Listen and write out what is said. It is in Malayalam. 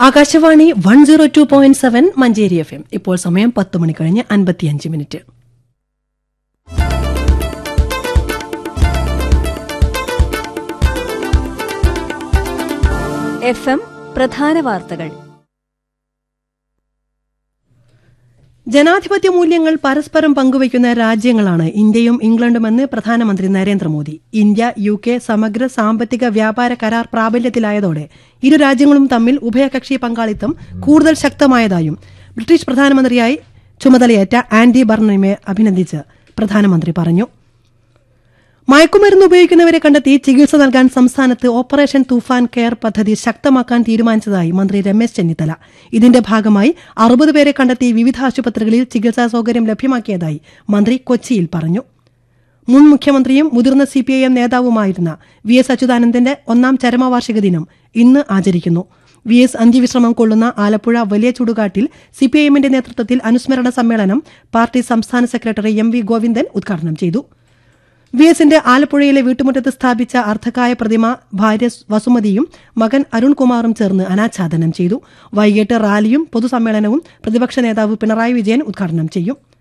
Akashvani one zero two point seven Manjeri F M ഇപ്പോൾ സമയം പത്ത് മണി കഴിഞ്ഞ് അൻപത്തിയഞ്ച് മിനിറ്റ് എഫ് എം പ്രധാന വാർത്തകൾ ജനാധിപത്യ മൂല്യങ്ങൾ പരസ്പരം പങ്കുവയ്ക്കുന്ന രാജ്യങ്ങളാണ് ഇന്ത്യയും ഇംഗ്ലണ്ടുമെന്ന് പ്രധാനമന്ത്രി നരേന്ദ്രമോദി ഇന്ത്യ യു കെ സമഗ്ര സാമ്പത്തിക വ്യാപാര കരാർ പ്രാബല്യത്തിലായതോടെ ഇരു രാജ്യങ്ങളും തമ്മിൽ ഉഭയകക്ഷി പങ്കാളിത്തം കൂടുതൽ ശക്തമായതായും ബ്രിട്ടീഷ് പ്രധാനമന്ത്രിയായി ചുമതലയേറ്റ ആൻഡി ബർണമെ അഭിനന്ദിച്ച് പ്രധാനമന്ത്രി പറഞ്ഞു മയക്കുമരുന്ന് ഉപയോഗിക്കുന്നവരെ കണ്ടെത്തി ചികിത്സ നൽകാൻ സംസ്ഥാനത്ത് ഓപ്പറേഷൻ തൂഫാൻ കെയർ പദ്ധതി ശക്തമാക്കാൻ തീരുമാനിച്ചതായി മന്ത്രി രമേശ് ചെന്നിത്തല ഇതിന്റെ ഭാഗമായി അറുപത് പേരെ കണ്ടെത്തി വിവിധ ആശുപത്രികളിൽ ചികിത്സാ സൌകര്യം ലഭ്യമാക്കിയതായി മന്ത്രി കൊച്ചിയിൽ പറഞ്ഞു മുൻ മുഖ്യമന്ത്രിയും മുതിർന്ന സിപിഐഎം നേതാവുമായിരുന്ന വി എസ് അച്യുതാനന്ദന്റെ ഒന്നാം ചരമവാർഷിക ദിനം ഇന്ന് ആചരിക്കുന്നു വി എസ് അന്ത്യവിശ്രമം കൊള്ളുന്ന ആലപ്പുഴ വലിയ ചുടുകാട്ടിൽ സിപിഐഎമ്മിന്റെ നേതൃത്വത്തിൽ അനുസ്മരണ സമ്മേളനം പാർട്ടി സംസ്ഥാന സെക്രട്ടറി എം വി ഗോവിന്ദൻ ഉദ്ഘാടനം ചെയ്തു വി എസിന്റെ ആലപ്പുഴയിലെ വീട്ടുമുറ്റത്ത് സ്ഥാപിച്ച അർദ്ധകായ പ്രതിമ ഭാര്യ വസുമതിയും മകൻ അരുൺകുമാറും ചേർന്ന് അനാച്ഛാദനം ചെയ്തു വൈകിട്ട് റാലിയും പൊതുസമ്മേളനവും പ്രതിപക്ഷ നേതാവ് പിണറായി വിജയൻ ഉദ്ഘാടനം ചെയ്യും